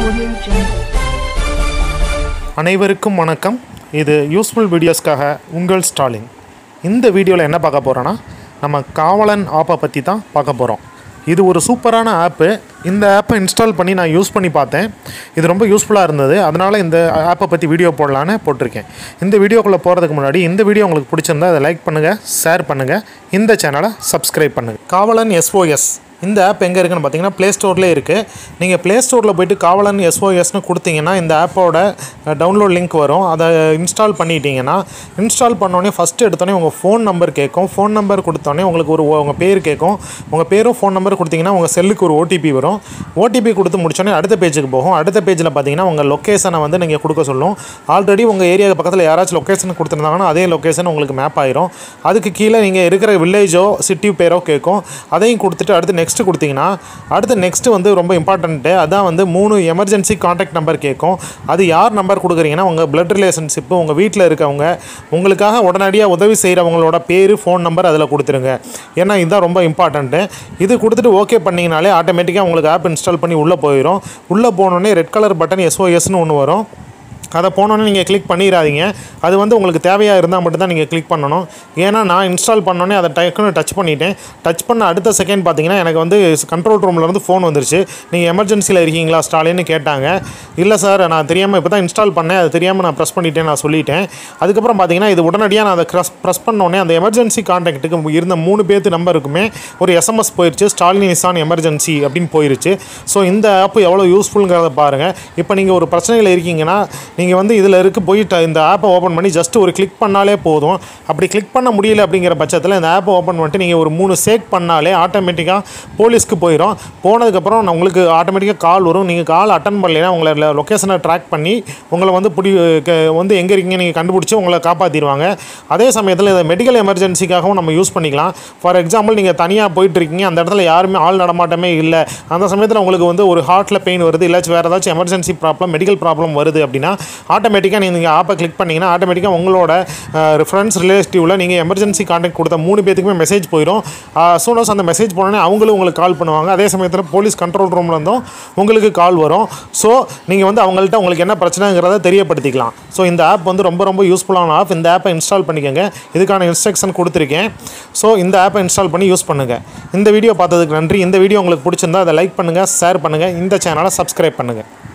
Audio Jungle. அனைவருக்கும் வணக்கம் இது யூஸ்ஃபுல் வீடியோஸ்க்காக உங்கள் ஸ்டாலின் இந்த வீடியோவில் என்ன பார்க்க போகிறோன்னா நம்ம காவலன் ஆப்பை பற்றி தான் பார்க்க போகிறோம் இது ஒரு சூப்பரான ஆப்பு இந்த ஆப்பை இன்ஸ்டால் பண்ணி நான் யூஸ் பண்ணி பார்த்தேன் இது ரொம்ப யூஸ்ஃபுல்லாக இருந்தது அதனால் இந்த ஆப்பை பற்றி வீடியோ போடலான்னு போட்டிருக்கேன் இந்த வீடியோக்குள்ளே போகிறதுக்கு முன்னாடி இந்த வீடியோ உங்களுக்கு பிடிச்சிருந்தா அதை லைக் பண்ணுங்கள் ஷேர் பண்ணுங்கள் இந்த சேனலை சப்ஸ்கிரைப் பண்ணுங்கள் காவலன் எஸ்ஓஎஸ் இந்த ஆப் எங்கே இருக்குன்னு பார்த்தீங்கன்னா ப்ளே ஸ்டோர்லேயே இருக்குது நீங்கள் ப்ளே ஸ்டோரில் போயிட்டு காவலன் எஸ்ஓஎஸ்னு கொடுத்தீங்கன்னா இந்த ஆப்போட டவுன்லோட் லிங்க் வரும் அதை இன்ஸ்டால் பண்ணிட்டீங்கன்னா இன்ஸ்டால் பண்ணோடனே ஃபஸ்ட்டு எடுத்தோடனே உங்கள் ஃபோன் நம்பர் கேட்கும் ஃபோன் நம்பர் கொடுத்தோடனே உங்களுக்கு ஒரு உங்கள் பேர் கேட்கும் உங்கள் பேரும் ஃபோன் நம்பர் கொடுத்தீங்கன்னா உங்கள் செல்லுக்கு ஒரு ஓடிபி வரும் ஓடிபி கொடுத்து முடிச்சோடனே அடுத்த பேஜுக்கு போகும் அடுத்த பேஜில் பார்த்தீங்கன்னா உங்கள் லொக்கேஷனை வந்து நீங்கள் கொடுக்க சொல்லும் ஆல்ரெடி உங்கள் ஏரியா பக்கத்தில் யாராச்சும் லொக்கேஷன் கொடுத்துருந்தாங்கன்னா அதே லொக்கேஷன் உங்களுக்கு மேப் ஆயிரும் அதுக்கு கீழே நீங்கள் இருக்கிற வில்லேஜோ சிட்டி பேரோ கேட்கும் அதையும் கொடுத்துட்டு அடுத்து நெக்ஸ்ட் கொடுத்தீங்கன்னா அடுத்து நெக்ஸ்ட் வந்து ரொம்ப இம்பார்ட்டண்ட்டு அதான் வந்து மூணு எமர்ஜென்சி காண்டாக்ட் நம்பர் கேட்கும் அது யார் நம்பர் கொடுக்குறீங்கன்னா உங்கள் பிளட் ரிலேஷன்ஷிப்பு உங்கள் வீட்டில் இருக்கவங்க உங்களுக்காக உடனடியாக உதவி செய்கிறவங்களோட பேர் ஃபோன் நம்பர் அதில் கொடுத்துருங்க ஏன்னா இதுதான் ரொம்ப இம்பார்ட்டண்ட்டு இது கொடுத்துட்டு ஓகே பண்ணிங்கனாலே ஆட்டோமேட்டிக்காக உங்களுக்கு ஆப் இன்ஸ்டால் பண்ணி உள்ளே போயிடும் உள்ளே போனோடனே ரெட் கலர் பட்டன் எஸ்ஓஎஸ்னு ஒன்று வரும் அதை போனோன்னே நீங்கள் கிளிக் பண்ணிடாதீங்க அது வந்து உங்களுக்கு தேவையாக இருந்தால் மட்டும்தான் நீங்கள் கிளிக் பண்ணணும் ஏன்னா நான் இன்ஸ்டால் பண்ணோன்னே அதை டக்குன்னு டச் பண்ணிட்டேன் டச் பண்ண அடுத்த செகண்ட் பார்த்தீங்கன்னா எனக்கு வந்து கண்ட்ரோல் ரூம்லேருந்து ஃபோன் வந்துருச்சு நீங்கள் எமர்ஜென்சியில் இருக்கீங்களா ஸ்டாலின்னு கேட்டாங்க இல்லை சார் நான் தெரியாமல் இப்போ தான் இன்ஸ்டால் பண்ணேன் அது தெரியாமல் நான் ப்ரெஸ் பண்ணிட்டேன் நான் சொல்லிட்டேன் அதுக்கப்புறம் பார்த்தீங்கன்னா இது உடனடியாக நான் அதை க்ரஸ் ப்ரெஸ் பண்ணோன்னே அந்த எமர்ஜென்சி கான்டாக்ட்டுக்கு இருந்த மூணு பேர்த்து நம்பருக்குமே ஒரு எஸ்எம்எஸ் போயிருச்சு ஸ்டாலின் இசான் எமர்ஜென்சி அப்படின்னு போயிருச்சு ஸோ இந்த ஆப் எவ்வளோ யூஸ்ஃபுல்ங்கிறத பாருங்கள் இப்போ நீங்கள் ஒரு பிரச்சனையில் இருக்கீங்கன்னா நீங்கள் வந்து இதில் இருக்க போய் ட- இந்த ஆப்பை ஓப்பன் பண்ணி ஜஸ்ட் ஒரு கிளிக் பண்ணாலே போதும் அப்படி கிளிக் பண்ண முடியல அப்படிங்கிற பட்சத்தில் இந்த ஆப்பை ஓப்பன் பண்ணிட்டு நீங்கள் ஒரு மூணு சேக் பண்ணாலே ஆட்டோமேட்டிக்காக போலீஸ்க்கு போயிடும் போனதுக்கப்புறம் நான் உங்களுக்கு ஆட்டோமேட்டிக்காக கால் வரும் நீங்கள் கால் அட்டன் பண்ணலைன்னா உங்களை லொக்கேஷனை ட்ராக் பண்ணி உங்களை வந்து பிடி க- வந்து எங்கே இருக்கீங்க நீங்கள் கண்டுபிடிச்சி உங்களை காப்பாற்றிடுவாங்க அதே சமயத்தில் இதை மெடிக்கல் எமர்ஜென்சிக்காகவும் நம்ம யூஸ் பண்ணிக்கலாம் ஃபார் எக்ஸாம்பிள் நீங்கள் தனியாக போயிட்டு இருக்கீங்க அந்த இடத்துல யாருமே ஆள் நடமாட்டமே இல்லை அந்த சமயத்தில் உங்களுக்கு வந்து ஒரு ஹார்ட்டில் பெயின் வருது இல்லாச்சும் வேறு ஏதாச்சும் எமர்ஜென்சி ப்ராப்ளம் மெடிக்கல் ப்ராப்ளம் வருது அப்படின்னா ஆட்டோமேட்டிக்காக நீங்கள் ஆப்பை கிளிக் பண்ணிங்கன்னா ஆட்டோமேட்டிக்காக உங்களோட ஃப்ரெண்ட்ஸ் ரிலேட்டிவில் நீங்கள் எமர்ஜென்சி கான்டாக்ட் கொடுத்த மூணு பேத்துக்குமே மெசேஜ் போயிடும் சூனஸ் அந்த மெசேஜ் போனோடனே அவங்களும் உங்களுக்கு கால் பண்ணுவாங்க அதே சமயத்தில் போலீஸ் கண்ட்ரோல் ரூமில் இருந்தும் உங்களுக்கு கால் வரும் ஸோ நீங்கள் வந்து அவங்கள்ட்ட உங்களுக்கு என்ன பிரச்சனைங்கிறத தெரியப்படுத்திக்கலாம் ஸோ இந்த ஆப் வந்து ரொம்ப ரொம்ப யூஸ்ஃபுல்லான ஆப் இந்த ஆப்பை இன்ஸ்டால் பண்ணிக்கோங்க இதுக்கான இன்ஸ்ட்ரக்ஷன் கொடுத்துருக்கேன் ஸோ இந்த ஆப்பை இன்ஸ்டால் பண்ணி யூஸ் பண்ணுங்கள் இந்த வீடியோ பார்த்ததுக்கு நன்றி இந்த வீடியோ உங்களுக்கு பிடிச்சிருந்தா அதை லைக் பண்ணுங்கள் ஷேர் பண்ணுங்கள் இந்த சேனலை சப்ஸ்கிரைப் பண்ணுங்கள்